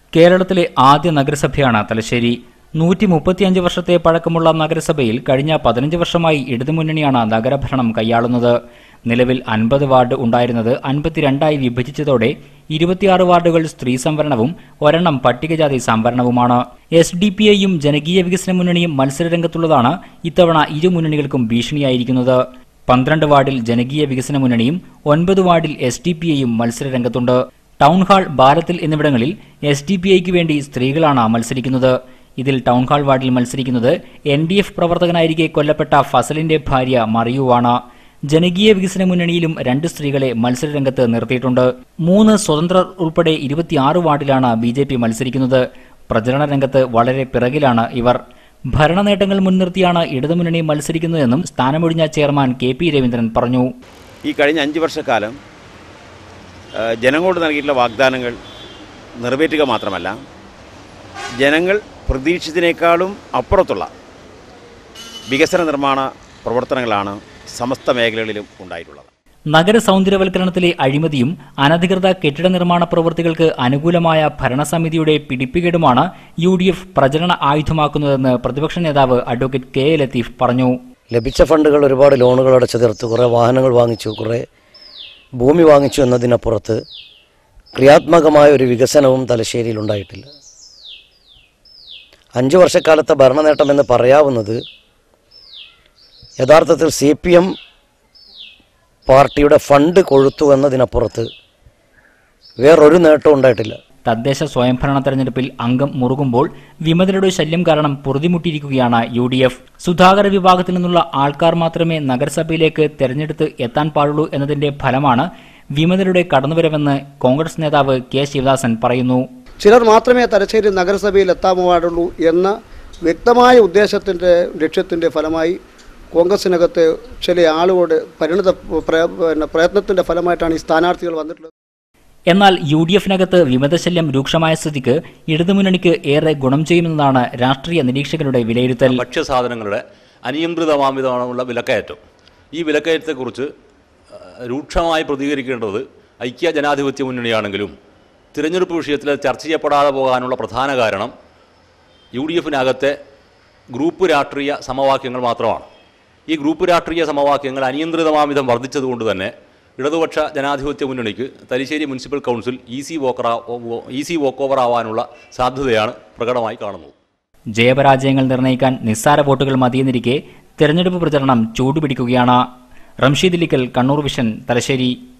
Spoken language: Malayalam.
കേരളത്തിലെ ആദ്യ നഗരസഭയാണ് തലശ്ശേരി നൂറ്റി മുപ്പത്തിയഞ്ച് വർഷത്തെ പഴക്കമുള്ള നഗരസഭയിൽ കഴിഞ്ഞ പതിനഞ്ച് വർഷമായി ഇടതുമുന്നണിയാണ് നഗരഭരണം കൈയാളുന്നത് നിലവിൽ അൻപത് വാർഡ് ഉണ്ടായിരുന്നത് അൻപത്തിരണ്ടായി വിഭജിച്ചതോടെ ഇരുപത്തിയാറ് വാർഡുകൾ സ്ത്രീ സംവരണവും ഒരെണ്ണം പട്ടികജാതി സംവരണവുമാണ് എസ് ഡി പി ഐയും ജനകീയ വികസന മുന്നണിയും മത്സരരംഗത്തുള്ളതാണ് ഇത്തവണ ഇരു മുന്നണികൾക്കും ഭീഷണിയായിരിക്കുന്നത് പന്ത്രണ്ട് വാർഡിൽ ജനകീയ വികസന മുന്നണിയും ഒൻപത് വാർഡിൽ എസ് ഡി പി ഐയും മത്സരരംഗത്തുണ്ട് ടൗൺ ഹാൾ ഭാരത്തിൽ എന്നിവിടങ്ങളിൽ എസ് ഡി പി ഐക്ക് വേണ്ടി സ്ത്രീകളാണ് മത്സരിക്കുന്നത് ഇതിൽ ടൗൺ ഹാൾ വാർഡിൽ മത്സരിക്കുന്നത് എൻ ഡി എഫ് പ്രവർത്തകനായിരിക്കെ കൊല്ലപ്പെട്ട ഫസലിന്റെ ഭാര്യ മറിയുവാണ് ജനകീയ വികസന മുന്നണിയിലും രണ്ട് സ്ത്രീകളെ മത്സരരംഗത്ത് നിർത്തിയിട്ടുണ്ട് മൂന്ന് സ്വതന്ത്രർ ഉൾപ്പെടെ ഇരുപത്തിയാറ് വാർഡിലാണ് ബി ജെ പി മത്സരിക്കുന്നത് പ്രചരണ രംഗത്ത് വളരെ പിറകിലാണ് ഇവർ ഭരണ നേട്ടങ്ങൾ മുൻനിർത്തിയാണ് ഇടതുമുന്നണി മത്സരിക്കുന്നതെന്നും സ്ഥാനമൊഴിഞ്ഞ ചെയർമാൻ കെ പി രവീന്ദ്രൻ പറഞ്ഞു ഈ കഴിഞ്ഞ അഞ്ച് വർഷക്കാലം ആ, ജനങ്ങളോട് നൽകിയിട്ടുള്ള വാഗ്ദാനങ്ങൾ നിറവേറ്റുക മാത്രമല്ല ജനങ്ങൾ പ്രതീക്ഷിച്ചതിനേക്കാളും അപ്പുറത്തുള്ള വികസന നിർമ്മാണ പ്രവർത്തനങ്ങളാണ് സമസ്ത മേഖലകളിലും ഉണ്ടായിട്ടുള്ളത് നഗര സൗന്ദര്യവൽക്കരണത്തിലെ അഴിമതിയും അനധികൃത കെട്ടിട നിർമ്മാണ പ്രവൃത്തികൾക്ക് അനുകൂലമായ ഭരണസമിതിയുടെ പിടിപ്പുകേടുമാണ് യു ഡി എഫ് പ്രചരണ ആയുധമാക്കുന്നതെന്ന് പ്രതിപക്ഷ നേതാവ് അഡ്വക്കേറ്റ് കെ എ ലത്തീഫ് പറഞ്ഞു ലഭിച്ച ഫണ്ടുകൾ ഒരുപാട് ലോണുകൾ അടച്ചു തീർത്തു കുറേ വാഹനങ്ങൾ വാങ്ങിച്ചു കുറേ ഭൂമി വാങ്ങിച്ചു എന്നതിനപ്പുറത്ത് ക്രിയാത്മകമായ ഒരു വികസനവും തലശ്ശേരിയിൽ ഉണ്ടായിട്ടില്ല അഞ്ചു വർഷക്കാലത്തെ ഭരണനേട്ടമെന്ന് പറയാവുന്നത് യഥാർത്ഥത്തിൽ സി പി എം പാർട്ടിയുടെ ഫണ്ട് കൊഴുത്തു എന്നതിനപ്പുറത്ത് വേറൊരു നേട്ടവും ഉണ്ടായിട്ടില്ല തദ്ദേശ സ്വയംഭരണ തെരഞ്ഞെടുപ്പിൽ അംഗം മുറുകുമ്പോൾ വിമതരുടെ ശല്യം കാരണം പൊറുതിമുട്ടിയിരിക്കുകയാണ് യു ഡി എഫ് സുധാകര വിഭാഗത്തിൽ നിന്നുള്ള ആൾക്കാർ മാത്രമേ നഗരസഭയിലേക്ക് തെരഞ്ഞെടുത്ത് എത്താൻ പാടുള്ളൂ എന്നതിന്റെ ഫലമാണ് വിമതരുടെ കടന്നുവരവെന്ന് കോൺഗ്രസ് നേതാവ് കെ ശിവദാസൻ പറയുന്നു ചിലർ മാത്രമേ തലശ്ശേരി നഗരസഭയിൽ എത്താൻ പാടുള്ളൂ എന്ന വ്യക്തമായ ഉദ്ദേശത്തിൻ്റെ ലക്ഷ്യത്തിൻ്റെ ഫലമായി കോൺഗ്രസിനകത്ത് ചില ആളുകളുടെ പരിണിത പ്ര- പിന്നെ പ്രയത്നത്തിൻ്റെ ഫലമായിട്ടാണ് ഈ സ്ഥാനാർത്ഥികൾ വന്നിട്ടുള്ളത് എന്നാൽ യു ഡി എഫിനകത്ത് വിമതശല്യം രൂക്ഷമായ സ്ഥിതിക്ക് ഇടതുമുന്നണിക്ക് ഏറെ ഗുണം ചെയ്യുമെന്നതാണ് രാഷ്ട്രീയ നിരീക്ഷകരുടെ വിലയിരുത്തൽ ഭക്ഷ്യസാധനങ്ങളുടെ അനിയന്ത്രിതമാമിതമുള്ള വിലക്കയറ്റം ഈ വിലക്കയറ്റത്തെക്കുറിച്ച് ആ, രൂക്ഷമായി പ്രതികരിക്കേണ്ടത് ഐക്യ ജനാധിപത്യ മുന്നണിയാണെങ്കിലും തിരഞ്ഞെടുപ്പ് വിഷയത്തിൽ അത് ചർച്ച ചെയ്യപ്പെടാതെ പോകാനുള്ള പ്രധാന കാരണം യു ഡി എഫിനകത്തെ ഗ്രൂപ്പ് രാഷ്ട്രീയ സമവാക്യങ്ങൾ മാത്രമാണ് ഈ ഗ്രൂപ്പ് രാഷ്ട്രീയ സമവാക്യങ്ങൾ അനിയന്ത്രിതമാമിതം വർദ്ധിച്ചതുകൊണ്ട് തന്നെ ഇടതുപക്ഷ ജനാധിപത്യ മുന്നണിക്ക് തലശ്ശേരി മുനിസിപ്പൽ കൗൺസിൽ ഈസി വോക്കറാ ഈസി വോക്ക് ഓവർ ആവാനുള്ള സാധ്യതയാണ് പ്രകടമായി കാണുന്നത് ജയപരാജയങ്ങൾ നിർണ്ണയിക്കാൻ നിസ്സാര വോട്ടുകൾ മതിയെന്നിരിക്കെ തെരഞ്ഞെടുപ്പ് പ്രചരണം ചൂടുപിടിക്കുകയാണ് റംഷീദ് ലിക്കൽ കണ്ണൂർ വിഷൻ തലശ്ശേരി